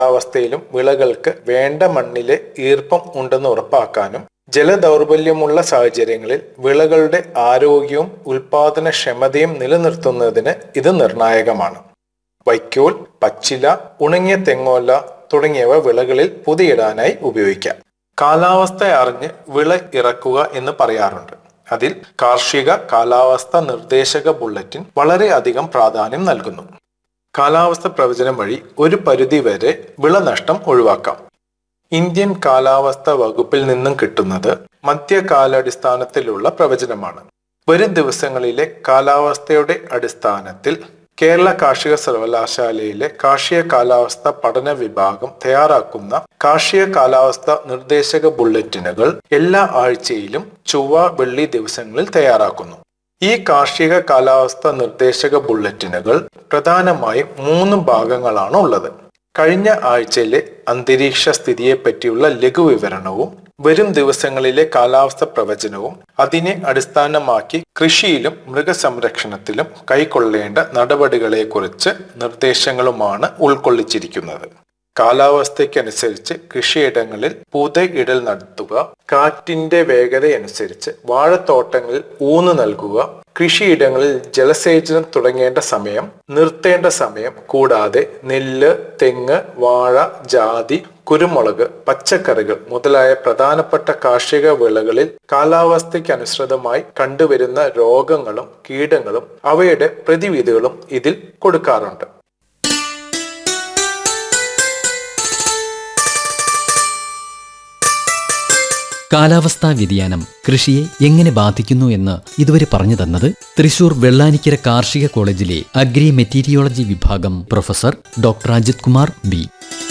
അവസ്ഥയിലും വിളകൾക്ക് വേണ്ട മണ്ണിലെ ഈർപ്പം ഉണ്ടെന്ന് ഉറപ്പാക്കാനും ജലദൗർബല്യമുള്ള സാഹചര്യങ്ങളിൽ വിളകളുടെ ആരോഗ്യവും ഉൽപാദനക്ഷമതയും നിലനിർത്തുന്നതിന് ഇത് നിർണായകമാണ് വൈക്കോൽ പച്ചില ഉണങ്ങിയ തെങ്ങോല തുടങ്ങിയവ വിളകളിൽ പുതിയിടാനായി ഉപയോഗിക്കാം കാലാവസ്ഥ അറിഞ്ഞ് വിള ഇറക്കുക എന്ന് പറയാറുണ്ട് അതിൽ കാർഷിക കാലാവസ്ഥ നിർദ്ദേശക ബുള്ളറ്റിൻ വളരെയധികം പ്രാധാന്യം നൽകുന്നു കാലാവസ്ഥ പ്രവചനം വഴി ഒരു പരിധിവരെ വിളനഷ്ടം ഒഴിവാക്കാം ഇന്ത്യൻ കാലാവസ്ഥ വകുപ്പിൽ നിന്നും കിട്ടുന്നത് മധ്യകാലാടിസ്ഥാനത്തിലുള്ള പ്രവചനമാണ് വരും ദിവസങ്ങളിലെ കാലാവസ്ഥയുടെ അടിസ്ഥാനത്തിൽ കേരള കാർഷിക സർവകലാശാലയിലെ കാർഷിക കാലാവസ്ഥ പഠന വിഭാഗം തയ്യാറാക്കുന്ന കാർഷിക കാലാവസ്ഥ നിർദ്ദേശക ബുള്ളറ്റിനുകൾ എല്ലാ ആഴ്ചയിലും ചൊവ്വ വെള്ളി ദിവസങ്ങളിൽ തയ്യാറാക്കുന്നു ഈ കാർഷിക കാലാവസ്ഥ നിർദ്ദേശക ബുള്ളറ്റിനുകൾ പ്രധാനമായും മൂന്ന് ഭാഗങ്ങളാണ് ഉള്ളത് കഴിഞ്ഞ ആഴ്ചയിലെ അന്തരീക്ഷ സ്ഥിതിയെപ്പറ്റിയുള്ള ലഘുവിവരണവും വരും ദിവസങ്ങളിലെ കാലാവസ്ഥ പ്രവചനവും അതിനെ അടിസ്ഥാനമാക്കി കൃഷിയിലും മൃഗസംരക്ഷണത്തിലും കൈക്കൊള്ളേണ്ട നടപടികളെക്കുറിച്ച് നിർദ്ദേശങ്ങളുമാണ് ഉൾക്കൊള്ളിച്ചിരിക്കുന്നത് കാലാവസ്ഥയ്ക്കനുസരിച്ച് കൃഷിയിടങ്ങളിൽ പുതയിടൽ നടത്തുക കാറ്റിന്റെ വേഗതയനുസരിച്ച് വാഴത്തോട്ടങ്ങളിൽ ഊന്നു നൽകുക കൃഷിയിടങ്ങളിൽ ജലസേചനം തുടങ്ങേണ്ട സമയം നിർത്തേണ്ട സമയം കൂടാതെ നെല്ല് തെങ്ങ് വാഴ ജാതി കുരുമുളക് പച്ചക്കറികൾ മുതലായ പ്രധാനപ്പെട്ട കാർഷിക വിളകളിൽ കാലാവസ്ഥയ്ക്കനുസൃതമായി കണ്ടുവരുന്ന രോഗങ്ങളും കീടങ്ങളും അവയുടെ പ്രതിവിധികളും ഇതിൽ കൊടുക്കാറുണ്ട് കാലാവസ്ഥാ വ്യതിയാനം കൃഷിയെ എങ്ങനെ ബാധിക്കുന്നു എന്ന് ഇതുവരെ പറഞ്ഞു തന്നത് തൃശൂർ വെള്ളാനിക്കര കാർഷിക കോളേജിലെ അഗ്രി മെറ്റീരിയോളജി വിഭാഗം professor doctor Ajith Kumar B